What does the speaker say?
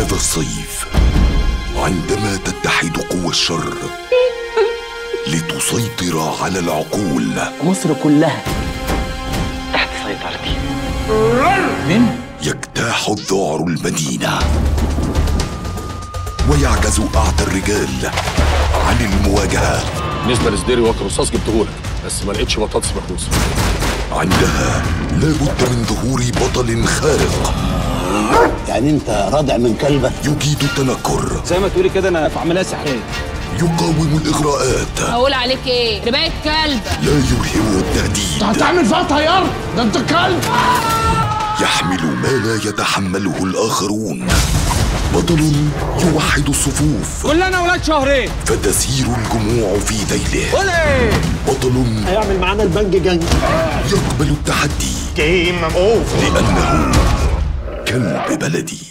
هذا الصيف عندما تتحد قوى الشر لتسيطر على العقول مصر كلها تحت سيطرتي مين؟ يجتاح الذعر المدينة ويعجز أعتى الرجال عن المواجهة بالنسبه لسديري وكر رصاص جبتهولك بس ما لقيتش بطاطس مهروسه عندها لابد من ظهور بطل خارق يعني انت رادع من كلبك يجيد التنكر زي ما تقولي كده انا في عمليه سحريه يقاوم الإغراءات اقول عليك ايه رباية كلب لا يرهب التهديد هتعمل فيها طيار ده انت كلب يحمل ما لا يتحمله الآخرون بطل يوحد الصفوف كلنا ولاد شهرين فتسير الجموع في ذيله ولا بطل هيعمل معانا البنج جنج يقبل التحدي جيم اوف لأنه كلب بلدي